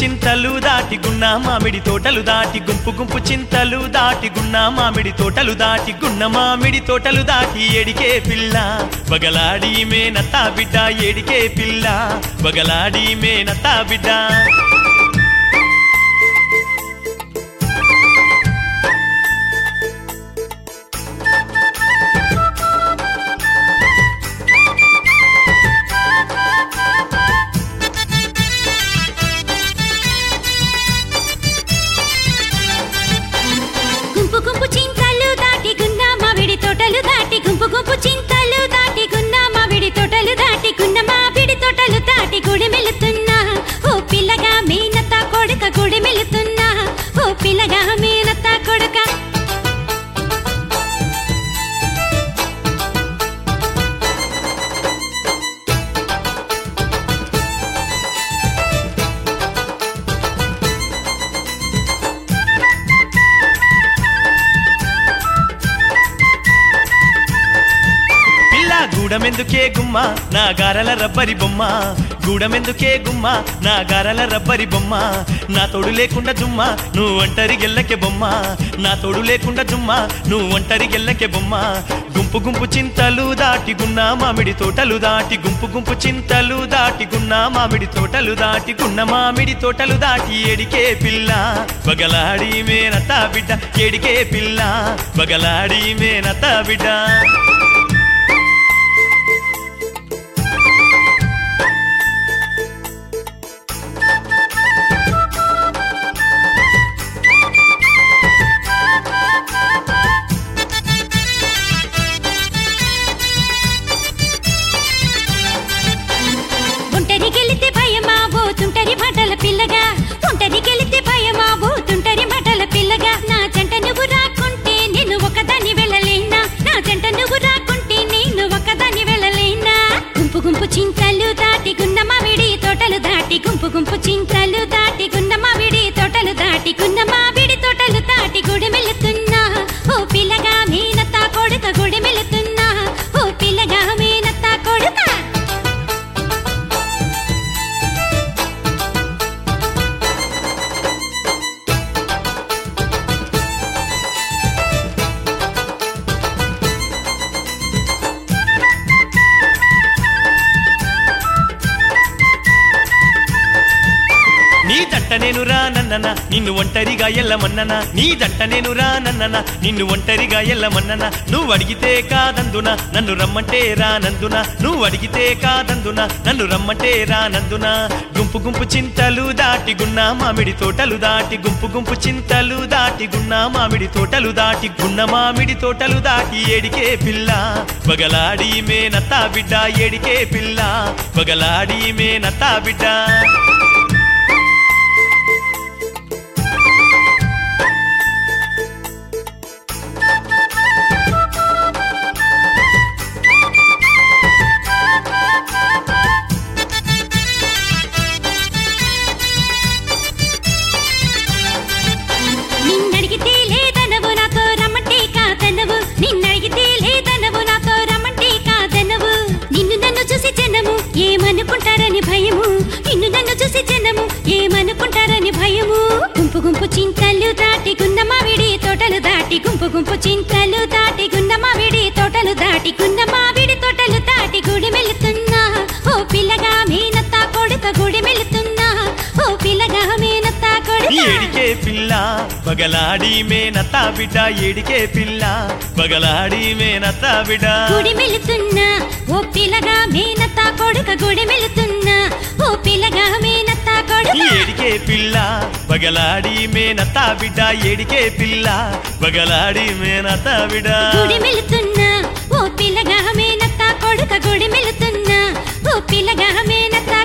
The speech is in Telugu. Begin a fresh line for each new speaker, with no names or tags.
చింతలు దాటి గున్న మామిడి తోటలు దాటి గుంపు గుంపు చింతలు దాటి గున్న మామిడి తోటలు దాటి గున్న మామిడి తోటలు దాటి ఎడికే పిల్ల బగలాడి మేనత్తా బిడ్డ ఎడికే పిల్ల బగలాడి మేనత్తా బిడ్డ
గుంపు గుంపు చింతలు దాటి గున్న మామిడి తోటలు దాటి గుంపు గుంపు చింతలు దాటి గున్న మామిడి తోటలు దాటి గున్న మామిడి తోటలు దాటి గుడి మెలుతున్నా ఓ పిల్లగా మేనత్త కొడుక గుడి మెలుతున్నా ఓ పిల్లగా మేనత్త కొడుక
పిల్ల గూడమెందుకే గుమ్మ నా గారల రబ్బరి బొమ్మ గూడమెందుకే గుమ్మ నా గారల రబ్బరి బొమ్మ నా తోడు లేకుండా జుమ్మ నువ్వు ఒంటరి గెల్లకే బొమ్మ నా తోడు లేకుండా జుమ్మ నువ్వు ఒంటరి గెల్లకే బొమ్మ గుంపు గుంపు చింతలు దాటి గున్న మామిడి తోటలు దాటి గుంపు గుంపు చింతలు దాటి గున్న మామిడి తోటలు దాటి గున్న మామిడి తోటలు దాటి ఎడికే పిల్ల బగలాడి మేనతా బిడ్డ ఎడికే పిల్ల బగలాడి మేనతా బిడ్డ
ఒంటరి గెలితే భయమా పోతుంటరి మాటల పిల్లగా ఒంటరి గెలితే భయమా పోతుంటరి మాటల పిల్లగా నా జంట నువ్వు రాకుంటే నేను ఒకదాన్ని వెళ్ళలేనా నా జంట నువ్వు రాకుంటే నేను ఒకదాన్ని వెళ్ళలేనా గుంపు గుంపు చింతలు దాటి గున్న మామిడి తోటలు దాటి గుంపు గుంపు చింతలు దాటి గున్న మామిడి తోటలు దాటి గున్న మామిడి తోటలు దాటి గుడి మెలుతున్నా ఓ పిల్లగా మేనత్త కొడుక గుడి మెలుతున్నా ఓ పిల్లగా మేనత్త కొడుక
నీ దంట నేను రా నన్నన నిన్ను ఒంటరిగా ఎల్లమన్నన నీ దంట నేను రా నన్నన నిన్ను ఒంటరిగా ఎల్లమన్నన నువ్వు అడిగితే కాదందున నన్ను రమ్మంటే రానందున నువ్వు అడిగితే కాదందున నన్ను రమ్మంటే రానందున గుంపు గుంపు చింతలు దాటి గున్న మామిడి తోటలు దాటి గుంపు గుంపు చింతలు దాటి గున్న మామిడి తోటలు దాటి గున్న మామిడి తోటలు దాటి ఏడికే పిల్ల బగలాడి మేనత్తా బిడ్డ ఏడికే పిల్ల బగలాడి మేనత్తా బిడ్డ
నిన్నడిగితే లేదనవు నాతో రమ్మంటే కాదనవు నిన్నడిగితే లేదనవు నాతో రమ్మంటే కాదనవు నిన్ను నన్ను చూసి జనము ఏమనుకుంటారని భయము నిన్ను నన్ను చూసి జనము ఏమనుకుంటారని భయము గుంపు గుంపు చింతలు దాటి గున్న మామిడి తోటలు దాటి గుంపు గుంపు చింతలు దాటి గున్న మామిడి తోటలు దాటి గున్న మామిడి తోటలు దాటి గుడి మెలుతున్నా ఓ పిల్లగా మేనత్త కొడుక గుడి మెలుతున్నా ఓ పిల్లగా మేనత్త కొడుక
ఏడికే పిల్ల బగలాడి మేనత్తా బిడ్డ ఏడికే పిల్ల బగలాడి మేనత్తా బిడ్డ
గుడి మెలుతున్నా ఓ పిల్లగా మేనత్త కొడుక గుడి మెలుతున్నా ఓ పిల్లగా మేనత్త కొడుక
ఏడికే పిల్ల బగలాడి మేనత్తా బిడ్డ ఏడికే పిల్ల బగలాడి మేనత్తా బిడ్డ
గుడి మెలుతున్నా ఓ పిల్లగా మేనత్త కొడుక గుడి మెలుతున్నా ఓ పిల్లగా మేనత్త